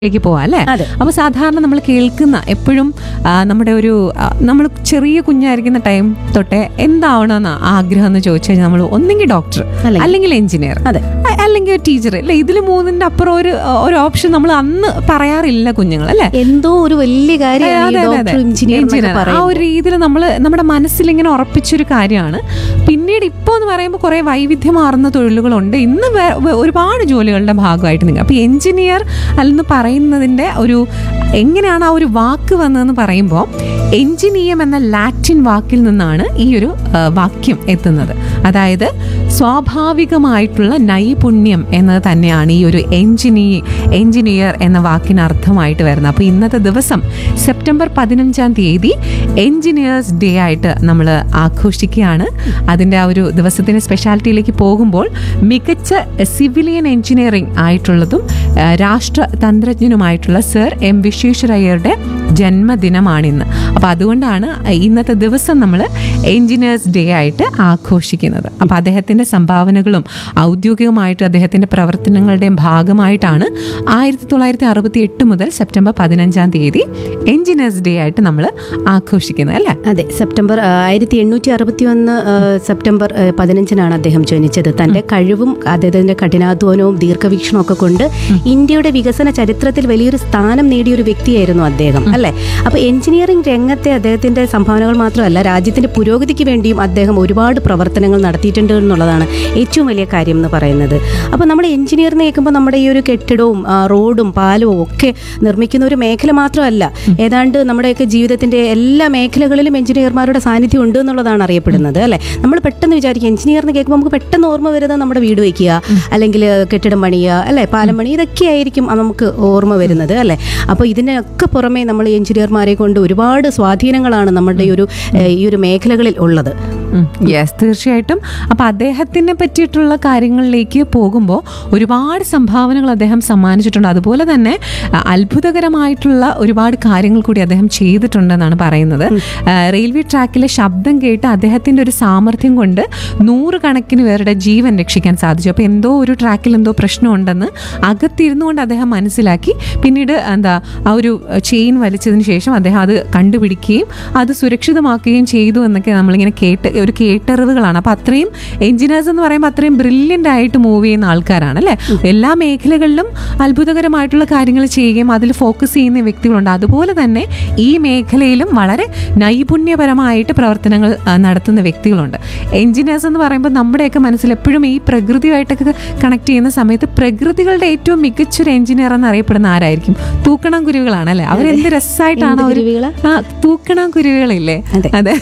ലേക്ക് പോവാം അല്ലേ അതെ. അപ്പൊ സാധാരണ നമ്മൾ കേൾക്കുന്ന എപ്പോഴും ആ, നമ്മുടെ ഒരു നമ്മൾ ചെറിയ കുഞ്ഞായിരിക്കുന്ന ടൈം തൊട്ടേ എന്താവണമെന്ന് ആഗ്രഹം എന്ന് ചോദിച്ചു കഴിഞ്ഞാൽ നമ്മൾ ഒന്നെങ്കിൽ ഡോക്ടർ അല്ലെങ്കിൽ- അല്ലെങ്കിൽ എഞ്ചിനീയർ അതെ. അല്ലെങ്കിൽ ടീച്ചർ അല്ലെ ഇതിൽ മൂന്നിന്റെ അപ്പുറം ഒരു ഒരു ഓപ്ഷൻ നമ്മൾ അന്ന് പറയാറില്ല കുഞ്ഞുങ്ങൾ അല്ലേ എന്തോ ഒരു വലിയ അതെ, കാര്യമാണ് അതെ, അതെ. Doctor engineer Engineer. എന്നൊക്കെ ആ പറയുന്നത്. ഒരു രീതിയിൽ നമ്മൾ നമ്മുടെ മനസ്സിൽ ഇങ്ങനെ ഉറപ്പിച്ചൊരു കാര്യമാണ് പിന്നീട് ഇപ്പോൾ എന്ന് പറയുമ്പോൾ കുറെ വൈവിധ്യമാർന്ന തൊഴിലുകളുണ്ട് ഇന്ന് വേ- വേ- ഒരുപാട് ജോലികളുടെ ഭാഗമായിട്ട് നിങ്ങൾ അപ്പോൾ എഞ്ചിനീയർ അല്ലെന്ന് പറയുന്നതിന്റെ ഒരു എങ്ങനെയാണ് ആ ഒരു വാക്ക് വന്നതെന്ന് പറയുമ്പോൾ എഞ്ചിനീയം എന്ന ലാറ്റിൻ വാക്കിൽ നിന്നാണ് ഈ ഒരു ആ, വാക്യം എത്തുന്നത് അതായത് സ്വാഭാവികമായിട്ടുള്ള നൈപുണ്യം എന്നത് തന്നെയാണ് ഈ ഒരു എഞ്ചിനീ എഞ്ചിനീയർ എന്ന വാക്കിന് അർത്ഥമായിട്ട് വരുന്നത് അപ്പോൾ ഇന്നത്തെ ദിവസം സെപ്റ്റംബർ പതിനഞ്ചാം തീയതി എഞ്ചിനീയേഴ്സ് ഡേ ആയിട്ട് നമ്മൾ ആഘോഷിക്കുകയാണ് അതിൻ്റെ ആ ഒരു ദിവസത്തിൻ്റെ സ്പെഷ്യാലിറ്റിയിലേക്ക് പോകുമ്പോൾ മികച്ച സിവിലിയൻ എഞ്ചിനീയറിംഗ് ആയിട്ടുള്ളതും ആ, രാഷ്ട്രതന്ത്രജ്ഞനുമായിട്ടുള്ള സർ എം വിശ്വേശ്വരയ്യരുടെ ജന്മദിനമാണിന്ന് അപ്പോൾ അതുകൊണ്ടാണ് ഇന്നത്തെ ദിവസം നമ്മൾ എഞ്ചിനീയേഴ്സ് ഡേ ആയിട്ട് ആഘോഷിക്കുന്നത് അപ്പോൾ അദ്ദേഹത്തിൻ്റെ സംഭാവനകളും ഔദ്യോഗികമായിട്ട് അദ്ദേഹത്തിൻ്റെ പ്രവർത്തനങ്ങളുടെയും ഭാഗമായിട്ടാണ് ആയിരത്തി തൊള്ളായിരത്തി അറുപത്തി എട്ട് മുതൽ സെപ്റ്റംബർ പതിനഞ്ചാം തീയതി എഞ്ചിനീയേഴ്സ് ഡേ ആയിട്ട് നമ്മൾ ആഘോഷിക്കുന്നത് അല്ലേ അതെ സെപ്റ്റംബർ ആ, ആയിരത്തി എണ്ണൂറ്റി അറുപത്തി ഒന്ന് ആ, സെപ്റ്റംബർ ആ, പതിനഞ്ചിനാണ് അദ്ദേഹം ജനിച്ചത് തന്റെ കഴിവും അദ്ദേഹത്തിന്റെ കഠിനാധ്വാനവും ദീർഘവീക്ഷണവും ഒക്കെ കൊണ്ട് ഇന്ത്യയുടെ വികസന ചരിത്രത്തിൽ വലിയൊരു സ്ഥാനം നേടിയ ഒരു വ്യക്തിയായിരുന്നു അദ്ദേഹം അല്ലെ അപ്പൊ എഞ്ചിനീയറിംഗ് രംഗത്തെ അദ്ദേഹത്തിന്റെ സംഭാവനകൾ മാത്രമല്ല രാജ്യത്തിന്റെ പുരോഗതിക്ക് വേണ്ടിയും അദ്ദേഹം ഒരുപാട് പ്രവർത്തനങ്ങൾ നടത്തിയിട്ടുണ്ട് എന്നുള്ളതാണ് ഏറ്റവും വലിയ കാര്യം എന്ന് പറയുന്നത് അപ്പോൾ നമ്മൾ എഞ്ചിനീയർ എന്ന് കേൾക്കുമ്പോൾ നമ്മുടെ ഈ ഒരു കെട്ടിടവും ആ, റോഡും പാലവും ഒക്കെ നിർമ്മിക്കുന്ന ഒരു മേഖല മാത്രമല്ല ഏതാണ്ട് നമ്മുടെയൊക്കെ ജീവിതത്തിന്റെ എല്ലാ മേഖലകളിലും എഞ്ചിനീയർമാരുടെ സാന്നിധ്യം ഉണ്ട് എന്നുള്ളതാണ് അറിയപ്പെടുന്നത് അല്ലെ നമ്മൾ പെട്ടെന്ന് വിചാരിക്കും എഞ്ചിനീയർ എന്ന് കേൾക്കുമ്പോൾ നമുക്ക് പെട്ടെന്ന് ഓർമ്മ വരുന്നത് നമ്മുടെ വീട് വയ്ക്കുക അല്ലെങ്കിൽ കെട്ടിടം പണിയുക അല്ലെ പാലം പണി ഇതൊക്കെ ആയിരിക്കും നമുക്ക് ഓർമ്മ വരുന്നത് അല്ലെ അപ്പോൾ ഇതിനൊക്കെ പുറമെ നമ്മൾ എഞ്ചിനീയർമാരെ കൊണ്ട് ഒരുപാട് സ്വാധീനങ്ങളാണ് നമ്മുടെ ഈ ഒരു ഏഹ്, ഈ ഒരു മേഖലകളിൽ ഉള്ളത് യെസ് തീർച്ചയായിട്ടും അപ്പം അദ്ദേഹത്തിനെ പറ്റിയിട്ടുള്ള കാര്യങ്ങളിലേക്ക് പോകുമ്പോൾ ഒരുപാട് സംഭാവനകൾ അദ്ദേഹം സമ്മാനിച്ചിട്ടുണ്ട് അതുപോലെ തന്നെ അ, അത്ഭുതകരമായിട്ടുള്ള ഒരുപാട് കാര്യങ്ങൾ കൂടി അദ്ദേഹം ചെയ്തിട്ടുണ്ടെന്നാണ് പറയുന്നത് ആ, റെയിൽവേ ട്രാക്കിലെ ശബ്ദം കേട്ട് അദ്ദേഹത്തിൻ്റെ ഒരു സാമർഥ്യം കൊണ്ട് നൂറുകണക്കിന് പേരുടെ ജീവൻ രക്ഷിക്കാൻ സാധിച്ചു അപ്പോൾ എന്തോ ഒരു ട്രാക്കിൽ എന്തോ പ്രശ്നമുണ്ടെന്ന് അകത്തിരുന്നു കൊണ്ട് അദ്ദേഹം മനസ്സിലാക്കി പിന്നീട് എന്താ ആ ഒരു ചെയിൻ വലിച്ചതിന് ശേഷം അദ്ദേഹം അത് കണ്ടുപിടിക്കുകയും അത് സുരക്ഷിതമാക്കുകയും ചെയ്തു എന്നൊക്കെ നമ്മളിങ്ങനെ കേട്ട് ഒരു കേട്ടറിവുകളാണ് അപ്പോൾ അത്രയും എഞ്ചിനീയേഴ്സ് എന്ന് പറയുമ്പോൾ അത്രയും ബ്രില്യൻ്റ് ആയിട്ട് മൂവ് ചെയ്യുന്ന ആൾക്കാരാണ് അല്ലേ എല്ലാ മേഖലകളിലും അത്ഭുതകരമായിട്ടുള്ള കാര്യങ്ങൾ ചെയ്യുകയും അതിൽ ഫോക്കസ് ചെയ്യുന്ന വ്യക്തികളുണ്ട് അതുപോലെ തന്നെ ഈ മേഖലയിലും വളരെ നൈപുണ്യപരമായിട്ട് പ്രവർത്തനങ്ങൾ ആ, നടത്തുന്ന വ്യക്തികളുണ്ട് എഞ്ചിനീയേഴ്സ് എന്ന് പറയുമ്പോൾ നമ്മുടെയൊക്കെ മനസ്സിൽ എപ്പോഴും ഈ പ്രകൃതിയുമായിട്ടൊക്കെ കണക്ട് ചെയ്യുന്ന സമയത്ത് പ്രകൃതികളുടെ ഏറ്റവും മികച്ചൊരു എഞ്ചിനീയർ എന്ന് അറിയപ്പെടുന്ന ആരായിരിക്കും തൂക്കണം കുരുവികളാണ് അല്ലേ അവരെന്ത് രസമായിട്ടാണ് എന്ത് അവർ കുരുവികളാ? ആ തൂക്കണം കുരുവികളില്ലേ അതെ. അതെ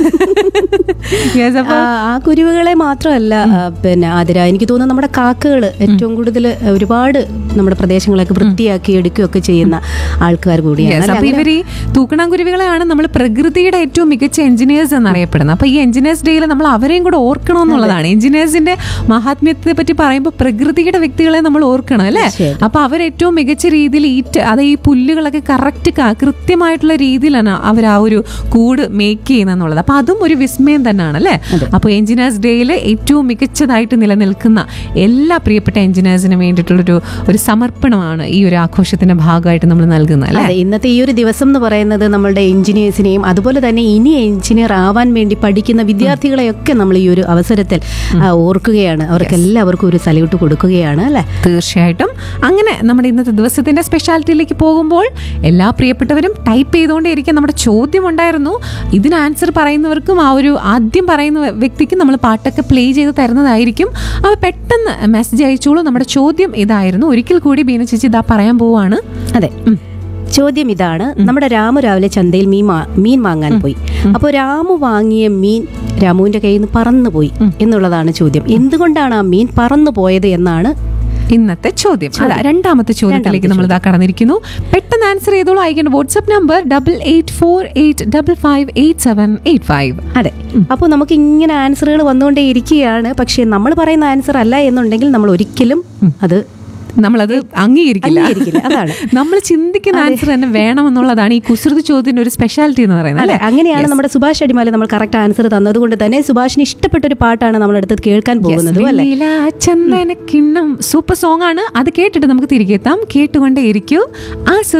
Yes, അപ്പൊ ആ, ആ കുരുവികളെ മാത്രമല്ല ആ, പിന്നെ ആതിര എനിക്ക് തോന്നുന്നു നമ്മുടെ കാക്കകൾ ഏറ്റവും കൂടുതൽ ഒരുപാട് നമ്മുടെ പ്രദേശങ്ങളൊക്കെ വൃത്തിയാക്കി എടുക്കുകയൊക്കെ ചെയ്യുന്ന ആൾക്കാർ കൂടിയാണ് Yes, അല്ലേ? അപ്പൊ ഇവർ ഈ തൂക്കണാംകുരുവികളെയാണ് നമ്മൾ പ്രകൃതിയുടെ ഏറ്റവും മികച്ച എഞ്ചിനീയേഴ്സ് എന്നറിയപ്പെടുന്നത് അപ്പൊ ഈ എഞ്ചിനീയേഴ്സ് ഡേയിൽ നമ്മൾ അവരെയും കൂടെ ഓർക്കണം എന്നുള്ളതാണ് എഞ്ചിനീയേഴ്സിന്റെ മഹാത്മ്യത്തെ പറ്റി പറയുമ്പോൾ പ്രകൃതിയുടെ വ്യക്തികളെ നമ്മൾ ഓർക്കണം അല്ലേ തീർച്ചയായും. അപ്പൊ അവർ ഏറ്റവും മികച്ച രീതിയിൽ ഈ ట- അത് ഈ പുല്ലുകളൊക്കെ കറക്റ്റ് കൃത്യമായിട്ടുള്ള രീതിയിലാണ് അവർ ആ ഒരു കൂട് മേക്ക് ചെയ്യുന്നത് എന്നുള്ളത് അപ്പൊ അതും ഒരു വിസ്മയം തന്നെയാണ് അല്ലേ അപ്പൊ എഞ്ചിനീയേഴ്സ് ഡേയിൽ ഏറ്റവും മികച്ചതായിട്ട് നിലനിൽക്കുന്ന എല്ലാ പ്രിയപ്പെട്ട എഞ്ചിനീയേഴ്സിനും വേണ്ടിയിട്ടുള്ളൊരു ഒരു സമർപ്പണമാണ് ഈ ഒരു ആഘോഷത്തിന്റെ ഭാഗമായിട്ട് നമ്മൾ നൽകുന്നത് അല്ലേ അതെ ഇന്നത്തെ ഈ ഒരു ദിവസം എന്ന് പറയുന്നത് നമ്മളുടെ എഞ്ചിനീയേഴ്സിനെയും അതുപോലെ തന്നെ ഇനി എഞ്ചിനീയർ ആവാൻ വേണ്ടി പഠിക്കുന്ന വിദ്യാർത്ഥികളെയൊക്കെ നമ്മൾ ഈ ഒരു അവസരത്തിൽ ആ, ഓർക്കുകയാണ് അവർക്ക് എല്ലാവർക്കും ഒരു സല്യൂട്ട് കൊടുക്കുകയാണ് അല്ലെ തീർച്ചയായിട്ടും അങ്ങനെ നമ്മുടെ ഇന്നത്തെ ദിവസത്തിന്റെ സ്പെഷ്യാലിറ്റിയിലേക്ക് പോകുമ്പോൾ എല്ലാ പ്രിയപ്പെട്ടവരും ടൈപ്പ് ചെയ്തുകൊണ്ടേയിരിക്കും നമ്മുടെ ചോദ്യം ഉണ്ടായിരുന്നു ഇതിന് ആൻസർ പറയുന്നവർക്കും ആ ഒരു ആദ്യം പറയുന്ന വ്യക്തിക്ക് നമ്മൾ പാട്ടൊക്കെ പ്ലേ ചെയ്ത് തരുന്നതായിരിക്കും അപ്പോൾ പെട്ടെന്ന് മെസ്സേജ് അയച്ചോളൂ നമ്മുടെ ചോദ്യം ഇതായിരുന്നു ഒരിക്കൽ കൂടി ബീന ചേച്ചി ഇതാ പറയാൻ പോവാണ് അതെ ചോദ്യം ഇതാണ് നമ്മുടെ രാമു രാവിലെ ചന്തയിൽ മീൻ വാ- മീൻ വാങ്ങാൻ പോയി അപ്പോൾ രാമു വാങ്ങിയ മീൻ രാമുവിന്റെ കയ്യിൽ നിന്ന് പറന്നു പോയി എന്നുള്ളതാണ് ചോദ്യം എന്തുകൊണ്ടാണ് ആ മീൻ പറന്നു പോയത് എന്നാണ് ഇന്നത്തെ ചോദ്യം അല്ല രണ്ടാമത്തെ ചോദ്യത്തിലേക്ക് നമ്മൾ ഇതാ കടന്നിരിക്കുന്നു പെട്ടെന്ന് ആൻസർ ചെയ്തോളൂ അയക്കേണ്ട WhatsApp number double eight four eight double five eight seven eight five അതെ അപ്പോൾ നമുക്ക് ഇങ്ങനെ ആൻസറുകൾ വന്നുകൊണ്ടേ ഇരിക്കുകയാണ് പക്ഷേ നമ്മൾ പറയുന്ന ആൻസർ അല്ല എന്നുണ്ടെങ്കിൽ നമ്മൾ ഒരിക്കലും അത് നമ്മളത് അംഗീകരിക്കില്ല അംഗീകരിക്കില്ല, അതാണ്. നമ്മൾ ചിന്തിക്കുന്ന ആൻസർ തന്നെ വേണമെന്നുള്ളതാണ് ഈ കുസൃതി ചോദ്യത്തിന്റെ ഒരു സ്പെഷ്യാലിറ്റി എന്ന് പറയുന്നത് അല്ലെ അല്ലേ അങ്ങനെയാണ് നമ്മുടെ സുഭാഷ് അടിമാലി നമ്മൾ കറക്റ്റ് ആൻസർ തന്നതുകൊണ്ട് തന്നെ സുഭാഷിന് ഇഷ്ടപ്പെട്ട ഒരു പാട്ടാണ് നമ്മളടുത്ത് കേൾക്കാൻ പോകുന്നത് അല്ലെ വെണ്ണില ചന്ദന കിണ്ണം സൂപ്പർ സോങ് ആണ് അത് കേട്ടിട്ട് നമുക്ക് തിരികെ എത്താം കേട്ടുകൊണ്ടേ ഇരിക്കൂ ആ